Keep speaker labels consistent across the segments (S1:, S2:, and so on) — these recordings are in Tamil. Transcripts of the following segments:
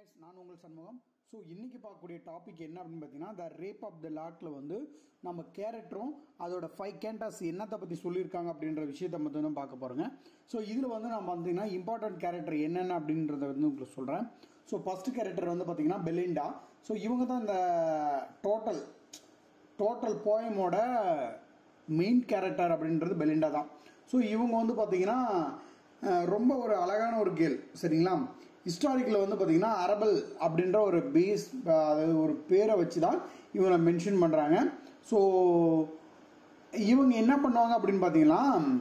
S1: guys நான் உங்கள் சண்முகம் ஸோ இன்னைக்கு பார்க்கக்கூடிய டாபிக் என்ன அப்படின்னு பார்த்தீங்கன்னா த ரேப் ஆஃப் த லாட்டில் வந்து நம்ம கேரக்டரும் அதோட ஃபைவ் கேண்டாஸ் என்னத்தை பற்றி சொல்லியிருக்காங்க அப்படின்ற விஷயத்தை மட்டும் தான் பார்க்க போகிறோங்க ஸோ இதில் வந்து நம்ம பார்த்தீங்கன்னா இம்பார்ட்டன்ட் கேரக்டர் என்னென்ன அப்படின்றத வந்து உங்களுக்கு சொல்கிறேன் ஸோ ஃபர்ஸ்ட் கேரக்டர் வந்து பார்த்தீங்கன்னா பெலிண்டா ஸோ இவங்க தான் இந்த டோட்டல் டோட்டல் போயமோட மெயின் கேரக்டர் அப்படின்றது பெலிண்டா தான் ஸோ இவங்க வந்து பார்த்தீங்கன்னா அஹ், ரொம்ப ஒரு அழகான ஒரு கேள் சரிங்களா ஹிஸ்டாரிக்கில் வந்து பார்த்தீங்கன்னா அரபல் அப்படின்ற ஒரு பேஸ் அதாவது ஒரு பேரை வச்சு தான் இவங்களை மென்ஷன் பண்ணுறாங்க ஸோ இவங்க என்ன பண்ணுவாங்க அப்படின்னு பார்த்தீங்கன்னா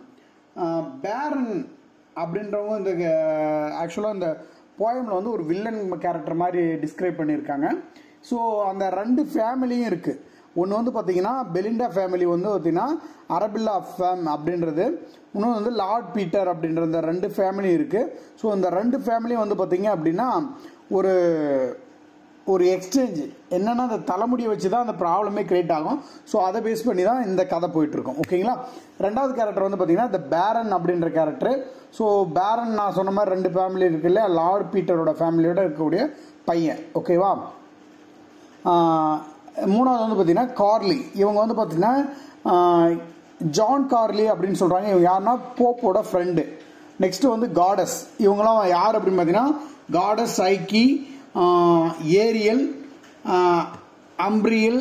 S1: பேரன் அப்படின்றவங்க இந்த ஆக்சுவலாக இந்த போயமில் வந்து ஒரு வில்லன் கேரக்டர் மாதிரி டிஸ்கிரைப் பண்ணியிருக்காங்க ஸோ அந்த ரெண்டு ஃபேமிலியும் இருக்குது ஒன்று வந்து பார்த்தீங்கன்னா பெலிண்டா ஃபேமிலி வந்து பார்த்தீங்கன்னா அரபில்லா ஃபேம் அப்படின்றது இன்னொன்று வந்து லார்ட் பீட்டர் அப்படின்ற இந்த ரெண்டு ஃபேமிலி இருக்குது ஸோ இந்த ரெண்டு ஃபேமிலியும் வந்து பார்த்தீங்க அப்படின்னா ஒரு ஒரு எக்ஸ்சேஞ்ச் என்னன்னா அந்த தலைமுடியை வச்சு தான் அந்த ப்ராப்ளமே கிரியேட் ஆகும் ஸோ அதை பேஸ் பண்ணி தான் இந்த கதை போயிட்டு இருக்கும் ஓகேங்களா ரெண்டாவது கேரக்டர் வந்து பார்த்தீங்கன்னா இந்த பேரன் அப்படின்ற கேரக்டர் ஸோ பேரன் நான் சொன்ன மாதிரி ரெண்டு ஃபேமிலி இருக்கு இல்லையா லார்ட் பீட்டரோட ஃபேமிலியோட இருக்கக்கூடிய பையன் ஓகேவா ஆஹ் மூணாவது வந்து பார்த்தீங்கன்னா கார்லி இவங்க வந்து பார்த்தீங்கன்னா ஆஹ் ஜான் கார்லி அப்படின்னு சொல்கிறாங்க இவங்க யாருன்னா போப்போட ஃப்ரெண்டு நெக்ஸ்ட் வந்து காடஸ் இவங்களாம் யார் அப்படின்னு பார்த்தீங்கன்னா காடஸ் ஐக்கி ஆஹ் ஏரியல் ஆஹ் அம்ப்ரியல்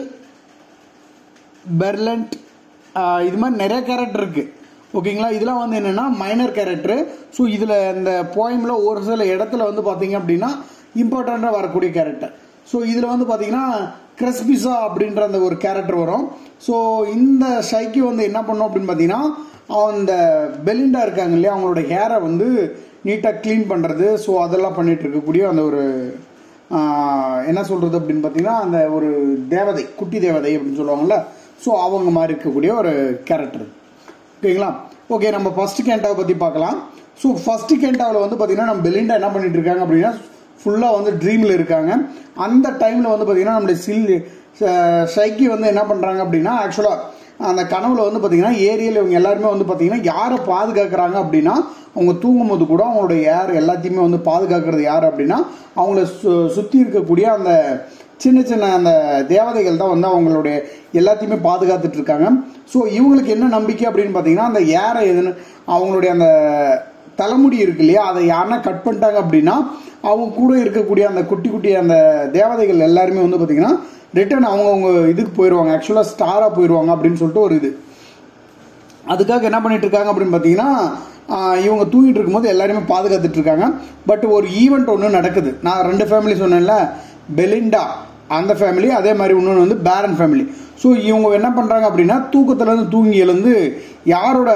S1: பெர்லண்ட் ஆஹ் இது மாதிரி நிறைய கேரக்டர் இருக்கு ஓகேங்களா இதெல்லாம் வந்து என்னன்னா மைனர் கேரக்டர் ஸோ இதில் இந்த போயமில் ஒரு சில இடத்துல வந்து பார்த்தீங்க அப்படின்னா இம்பார்ட்டண்ட்டாக வரக்கூடிய கேரக்டர் ஸோ இதில் வந்து பார்த்தீங்கன்னா கிரஸ்பிசா அப்படின்ற அந்த ஒரு கேரக்டர் வரும் ஸோ இந்த ஷைக்கு வந்து என்ன பண்ணும் அப்படின்னு பார்த்தீங்கன்னா அந்த பெலிண்டா இருக்காங்க இல்லையா அவங்களோட ஹேரை வந்து நீட்டாக க்ளீன் பண்ணுறது ஸோ அதெல்லாம் பண்ணிட்டு இருக்கக்கூடிய அந்த ஒரு ஆஹ், என்ன சொல்றது அப்படின்னு பார்த்தீங்கன்னா அந்த ஒரு தேவதை குட்டி தேவதை அப்படின்னு சொல்லுவாங்கல்ல ஸோ அவங்க மாதிரி இருக்கக்கூடிய ஒரு கேரக்டர் ஓகேங்களா ஓகே நம்ம ஃபர்ஸ்ட் கேண்டாவை பற்றி பார்க்கலாம் ஸோ ஃபர்ஸ்ட் கேண்டாவில் வந்து பார்த்தீங்கன்னா நம்ம பெலிண்டா என்ன பண்ணிட்டு இருக்காங்க அப்படின்னா ஃபுல்லாக வந்து ட்ரீமில் இருக்காங்க அந்த டைமில் வந்து பார்த்தீங்கன்னா நம்மளுடைய சில் ஷைக்கி வந்து என்ன பண்ணுறாங்க அப்படின்னா ஆக்சுவலாக அந்த கனவுல வந்து பார்த்தீங்கன்னா ஏரியல் இவங்க எல்லாருமே வந்து பார்த்தீங்கன்னா யாரை பாதுகாக்கிறாங்க அப்படின்னா அவங்க தூங்கும் போது கூட அவங்களோட யார் எல்லாத்தையுமே வந்து பாதுகாக்கிறது யார் அப்படின்னா அவங்கள சு- சுற்றி இருக்கக்கூடிய அந்த சின்ன சின்ன அந்த தேவதைகள் தான் வந்து அவங்களுடைய எல்லாத்தையுமே பாதுகாத்துட்டு இருக்காங்க ஸோ இவங்களுக்கு என்ன நம்பிக்கை அப்படின்னு பார்த்தீங்கன்னா அந்த ஏரை எதுன்னு அவங்களுடைய அந்த தலைமுடி இருக்கு இல்லையா அதை யாருன்னா கட் பண்ணிட்டாங்க அப்படின்னா அவங்க கூட இருக்கக்கூடிய அந்த குட்டி குட்டி அந்த தேவதைகள் எல்லாருமே வந்து பார்த்தீங்கன்னா ரிட்டர்ன் அவங்கவுங்க இதுக்கு போயிடுவாங்க ஆக்சுவலாக ஸ்டாராக போயிடுவாங்க அப்படின்னு சொல்லிட்டு ஒரு இது அதுக்காக என்ன பண்ணிட்டு இருக்காங்க அப்படின்னு பார்த்தீங்கன்னா ஆஹ் இவங்க தூங்கிட்டு இருக்கும்போது எல்லாருமே பாதுகாத்துட்டு இருக்காங்க பட் ஒரு ஈவெண்ட் ஒன்று நடக்குது நான் ரெண்டு ஃபேமிலி சொன்னேன்ல பெலிண்டா அந்த ஃபேமிலி அதே மாதிரி இன்னொன்று வந்து பேரன் ஃபேமிலி ஸோ இவங்க என்ன பண்ணுறாங்க அப்படின்னா தூக்கத்துலேருந்து தூங்கி எழுந்து யாரோட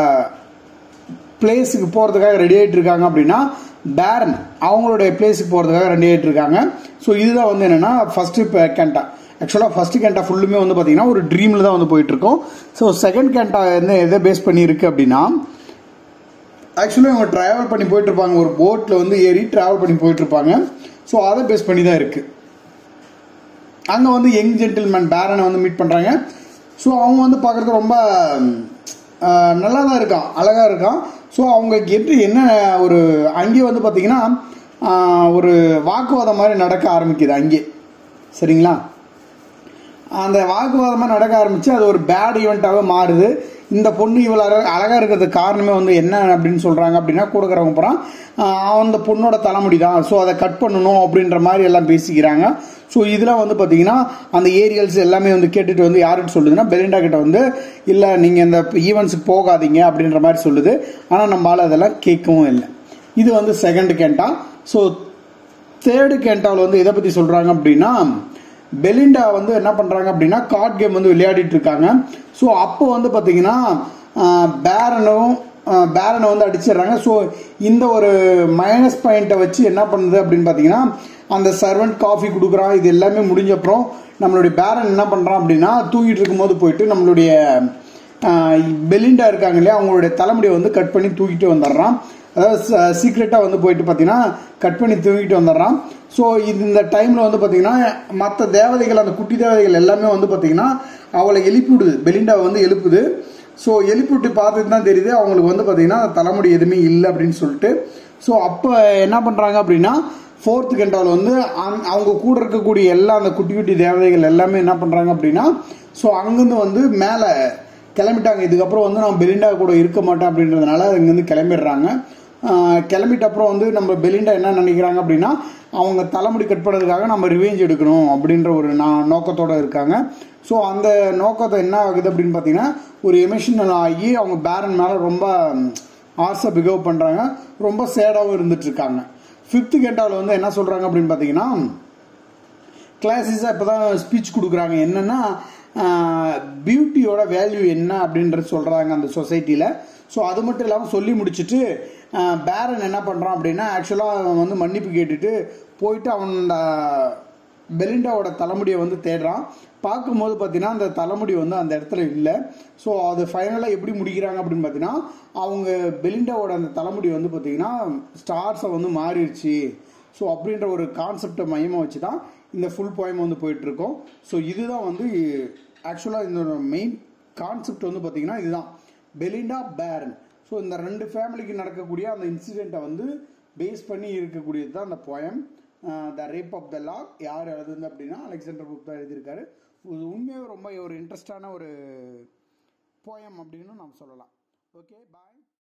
S1: பிளேஸுக்கு போகிறதுக்காக ரெடி ஆகிட்டு இருக்காங்க அப்படின்னா பேரன் அவங்களுடைய பிளேஸுக்கு போகிறதுக்காக ரெடி ஆகிட்டு இருக்காங்க ஸோ இதுதான் வந்து என்னென்னா ஃபஸ்ட்டு கேண்டா ஆக்சுவலாக ஃபஸ்ட்டு கேண்டா ஃபுல்லுமே வந்து பார்த்தீங்கன்னா ஒரு ட்ரீமில் தான் வந்து போயிட்டு இருக்கோம் ஸோ செகண்ட் கேண்டா வந்து எதை பேஸ் பண்ணி இருக்கு அப்படின்னா ஆக்சுவலாக இவங்க ட்ராவல் பண்ணி போயிட்டு இருப்பாங்க ஒரு போட்டில் வந்து ஏறி ட்ராவல் பண்ணி போயிட்டு இருப்பாங்க ஸோ அதை பேஸ் பண்ணி தான் இருக்கு அங்கே வந்து யங் ஜென்டில்மேன் பேரனை வந்து மீட் பண்ணுறாங்க ஸோ அவங்க வந்து பார்க்குறது ரொம்ப ஆஹ், நல்லா தான் இருக்கான் அழகாக இருக்கான் ஸோ அவங்களுக்கு எப்படி என்ன ஒரு அங்கே வந்து பார்த்தீங்கன்னா ஆஹ், ஒரு வாக்குவாதம் மாதிரி நடக்க ஆரம்பிக்குது அங்கே சரிங்களா அந்த வாக்குவாதமாக நடக்க ஆரம்பிச்சு அது ஒரு பேட் ஈவெண்ட்டாகவே மாறுது இந்த பொண்ணு இவ்வளோ அழகாக இருக்கிறதுக்கு காரணமே வந்து என்ன அப்படின்னு சொல்கிறாங்க அப்படின்னா கொடுக்குறவங்க போகிறான் அந்த பொண்ணோட தலைமுடி தான் ஸோ அதை கட் பண்ணணும் அப்படின்ற மாதிரி எல்லாம் பேசிக்கிறாங்க ஸோ இதெல்லாம் வந்து பார்த்தீங்கன்னா அந்த ஏரியல்ஸ் எல்லாமே வந்து கேட்டுட்டு வந்து யாருன்னு சொல்லுதுன்னா பெலிண்டா கிட்ட வந்து இல்லை நீங்கள் இந்த ஈவெண்ட்ஸுக்கு போகாதீங்க அப்படின்ற மாதிரி சொல்லுது ஆனால் நம்மளால அதெல்லாம் கேட்கவும் இல்லை இது வந்து செகண்ட் கேண்டா ஸோ தேர்டு கேண்டாவில் வந்து எதை பற்றி சொல்கிறாங்க அப்படின்னா பெலிண்டா வந்து என்ன பண்ணுறாங்க அப்படின்னா கார்ட் கேம் வந்து விளையாடிட்டு இருக்காங்க ஸோ அப்போ வந்து பார்த்தீங்கன்னா பேரனும் பேரனை வந்து அடிச்சிடுறாங்க ஸோ இந்த ஒரு மைனஸ் பாயிண்ட்டை வச்சு என்ன பண்ணுது அப்படின்னு பார்த்தீங்கன்னா அந்த சர்வெண்ட் காஃபி கொடுக்குறான் இது எல்லாமே முடிஞ்ச அப்புறம் நம்மளுடைய பேரன் என்ன பண்ணுறான் அப்படின்னா தூங்கிட்டு இருக்கும்போது போயிட்டு நம்மளுடைய ஆஹ் பெலிண்டா இருக்காங்க இல்லையா அவங்களுடைய தலைமுடியை வந்து கட் பண்ணி தூக்கிட்டு வந்துடுறான் அதாவது சீக்ரெட்டாக வந்து போயிட்டு பார்த்தீங்கன்னா கட் பண்ணி தூக்கிட்டு வந்துடுறான் ஸோ இது இந்த டைமில் வந்து பார்த்தீங்கன்னா மற்ற தேவதைகள் அந்த குட்டி தேவதைகள் எல்லாமே வந்து பார்த்தீங்கன்னா அவளை எழுப்பி விடுது பெலிண்டாவை வந்து எழுப்புது ஸோ எழுப்பி விட்டு பார்த்துட்டு தான் தெரியுது அவங்களுக்கு வந்து பார்த்தீங்கன்னா தலைமுடி எதுவுமே இல்லை அப்படின்னு சொல்லிட்டு ஸோ அப்போ என்ன பண்ணுறாங்க அப்படின்னா ஃபோர்த் கண்டாவில் வந்து அந்த- அவங்க கூட இருக்கக்கூடிய எல்லா அந்த குட்டி குட்டி தேவதைகள் எல்லாமே என்ன பண்றாங்க அப்படின்னா ஸோ அங்கிருந்து வந்து மேலே கிளம்பிட்டாங்க இதுக்கப்புறம் வந்து நான் பெலிண்டா கூட இருக்க மாட்டேன் அப்படின்றதுனால இங்கேருந்து கிளம்பிடுறாங்க ஆஹ் கிளம்பிட்ட அப்புறம் வந்து நம்ம பெலிண்டா என்ன நினைக்கிறாங்க அப்படின்னா அவங்க தலைமுடி கட் பண்ணதுக்காக நம்ம ரிவேஞ்ச் எடுக்கணும் அப்படின்ற ஒரு நான் நோக்கத்தோட இருக்காங்க ஸோ அந்த நோக்கத்தை என்ன ஆகுது அப்படின்னு பார்த்தீங்கன்னா ஒரு எமோஷனல் ஆகி அவங்க பேரன் மேலே ரொம்ப ஆர்ஸாக பிகேவ் பண்ணுறாங்க ரொம்ப சேடாகவும் இருந்துட்டு இருக்காங்க ஃபிஃப்த் கெண்டாவில் வந்து என்ன சொல்கிறாங்க அப்படின்னு பார்த்தீங்கன்னா கிளாஸஸாக இப்போ தான் ஸ்பீச் கொடுக்குறாங்க என்னென்னா பியூட்டியோட வேல்யூ என்ன அப்படின்றது சொல்கிறாங்க அந்த சொசைட்டியில் ஸோ அது மட்டும் இல்லாமல் சொல்லி முடிச்சுட்டு பேரன் என்ன பண்ணுறான் அப்படின்னா ஆக்சுவலாக அவன் வந்து மன்னிப்பு கேட்டுட்டு போயிட்டு அவனோட பெலிண்டாவோட தலைமுடியை வந்து தேடுறான் பார்க்கும்போது பார்த்தீங்கன்னா அந்த தலைமுடி வந்து அந்த இடத்துல இல்லை ஸோ அது ஃபைனலாக எப்படி முடிக்கிறாங்க அப்படின்னு பார்த்தீங்கன்னா அவங்க பெலிண்டாவோட அந்த தலைமுடி வந்து பார்த்தீங்கன்னா ஸ்டார்ஸை வந்து மாறிடுச்சு ஸோ அப்படின்ற ஒரு கான்செப்டை மையமாக வச்சு தான் இந்த ஃபுல் போயம் வந்து போயிட்டு இருக்கோம் ஸோ இதுதான் வந்து ஆக்சுவலாக இந்த மெயின் கான்செப்ட் வந்து பார்த்தீங்கன்னா இதுதான் பெலிண்டா பேரன் ஸோ இந்த ரெண்டு ஃபேமிலிக்கு நடக்கக்கூடிய அந்த இன்சிடெண்ட்டை வந்து பேஸ் பண்ணி இருக்கக்கூடியது தான் அந்த poem the rape of the lock யார் எழுதுந்து அப்படின்னா அலெக்சாண்டர் புக் தான் எழுதியிருக்காரு இது உண்மையாக ரொம்ப ஒரு இன்ட்ரெஸ்டான ஒரு போயம் அப்படின்னு நாம் சொல்லலாம் ஓகே பாய்